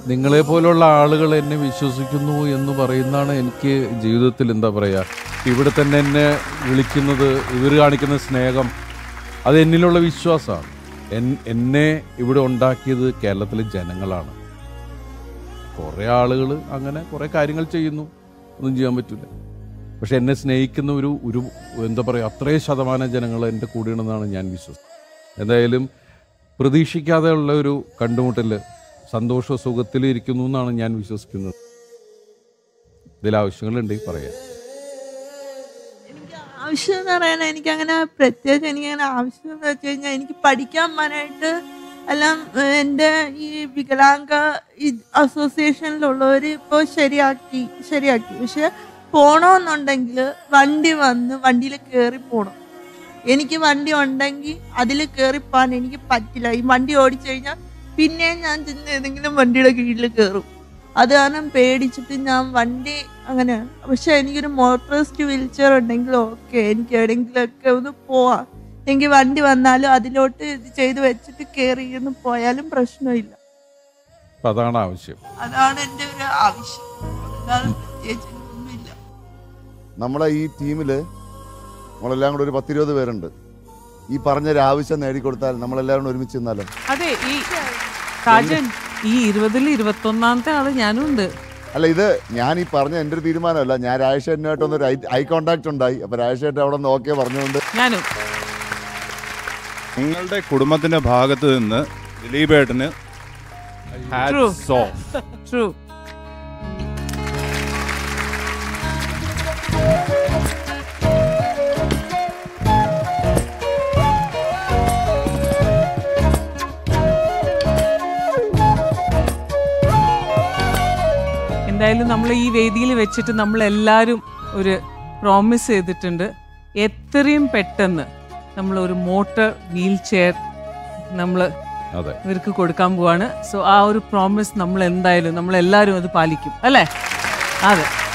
നിങ്ങളെ പോലുള്ള ആളുകൾ എന്നെ വിശ്വസിക്കുന്നു എന്ന് പറയുന്നതാണ് എനിക്ക് ജീവിതത്തിൽ എന്താ പറയുക ഇവിടെ തന്നെ എന്നെ വിളിക്കുന്നത് ഇവർ കാണിക്കുന്ന സ്നേഹം അത് എന്നിലുള്ള വിശ്വാസമാണ് എൻ- എന്നെ ഇവിടെ ഉണ്ടാക്കിയത് കേരളത്തിലെ ജനങ്ങളാണ് കുറേ ആളുകൾ അങ്ങനെ കുറേ കാര്യങ്ങൾ ചെയ്യുന്നു ഒന്നും ചെയ്യാൻ പറ്റില്ല പക്ഷെ എന്നെ സ്നേഹിക്കുന്ന ഒരു ഒരു എന്താ പറയുക അത്രയും ശതമാനം ജനങ്ങൾ എൻ്റെ കൂടെയാണെന്നാണ് ഞാൻ വിശ്വസിക്കുന്നത് എന്തായാലും പ്രതീക്ഷിക്കാതെയുള്ള ഒരു കണ്ടുമുട്ടൽ സന്തോഷ സുഖത്തിലിരിക്കുന്നു എന്നാണ് ഞാൻ വിശ്വസിക്കുന്നത് ഇതിൽ ആവശ്യങ്ങളുണ്ടെങ്കിൽ പറയാം എനിക്ക് ആവശ്യം എന്ന് പറയാൻ എനിക്ക് അങ്ങനെ പ്രത്യേകിച്ച് എനിക്ക് അങ്ങനെ ആവശ്യം എന്ന് വെച്ച് കഴിഞ്ഞാൽ എനിക്ക് പഠിക്കാൻ പോകാനായിട്ട് എല്ലാം ഏഹ്, എൻ്റെ ഈ വികലാംഗ അസോസിയേഷനിലുള്ളവർ ഇപ്പോൾ ശരിയാക്കി ശരിയാക്കി പക്ഷെ പോണമെന്നുണ്ടെങ്കിൽ വണ്ടി വന്ന് വണ്ടിയിൽ കയറി പോകണം എനിക്ക് വണ്ടി ഉണ്ടെങ്കിൽ അതിൽ കയറിപ്പോകാൻ എനിക്ക് പറ്റില്ല ഈ വണ്ടി ഓടിച്ചു കഴിഞ്ഞാൽ പിന്നെ ഞാൻ ചെന്ന് ഏതെങ്കിലും വണ്ടിയുടെ കീഴിൽ കയറും അത് കാരണം പേടിച്ചിട്ട് ഞാൻ വണ്ടി അങ്ങനെ പക്ഷെ എനിക്കൊരു മോട്ടോറിസ്റ്റ് വീൽ ചെയർ ഉണ്ടെങ്കിൽ ഓക്കെ എനിക്ക് എവിടെയെങ്കിലുമൊക്കെ ഒന്ന് പോവാം എനിക്ക് വണ്ടി വന്നാലും അതിലോട്ട് ഇത് ചെയ്ത് വെച്ചിട്ട് കയറി ഒന്ന് പോയാലും പ്രശ്നമില്ല അപ്പം അതാണ് ആവശ്യം അതാണ് എൻ്റെ ഒരു ആവശ്യം അല്ലാതെ പ്രത്യേകിച്ച് ഒന്നുമില്ല നമ്മളെ ഈ ടീമിൽ നമ്മളെല്ലാം കൂടെ ഒരു പത്തിരുപത് പേരുണ്ട് ഈ പറഞ്ഞൊരു ആവശ്യം നേടിക്കൊടുത്താൽ നമ്മളെല്ലാവരും കൂടെ ഒരുമിച്ച് നിന്നാലോ അതെ ഈ സാജൻ ഈ ഇരുപതിൽ ഇരുപത്തൊന്നാമത്തെ ആള് ഞാനും ഉണ്ട് അല്ല ഇത് ഞാൻ ഈ പറഞ്ഞ എൻ്റെ ഒരു തീരുമാനമല്ല ഞാൻ രാജേഷേട്ടനായിട്ടൊന്ന് ഒരു ഐ കോണ്ടാക്ട് ഉണ്ടായി അപ്പൊ രാജേഷേട്ടൻ അവിടെ നിന്ന് ഓക്കെ പറഞ്ഞുകൊണ്ട് ഞാനും നിങ്ങളുടെ കുടുംബത്തിന്റെ ഭാഗത്ത് നിന്ന് ദിലീപേട്ടന് True. hats off. ട്രൂ എന്തായാലും നമ്മൾ ഈ വേദിയിൽ വെച്ചിട്ട് നമ്മൾ എല്ലാവരും ഒരു പ്രോമിസ് ചെയ്തിട്ടുണ്ട് എത്രയും പെട്ടെന്ന് നമ്മൾ ഒരു മോട്ടർ വീൽ ചെയർ നമ്മൾ അതെ ഇവർക്ക് കൊടുക്കാൻ പോവാണ് സോ ആ ഒരു പ്രോമിസ് നമ്മൾ എന്തായാലും നമ്മൾ എല്ലാവരും അത് പാലിക്കും അല്ലേ അതെ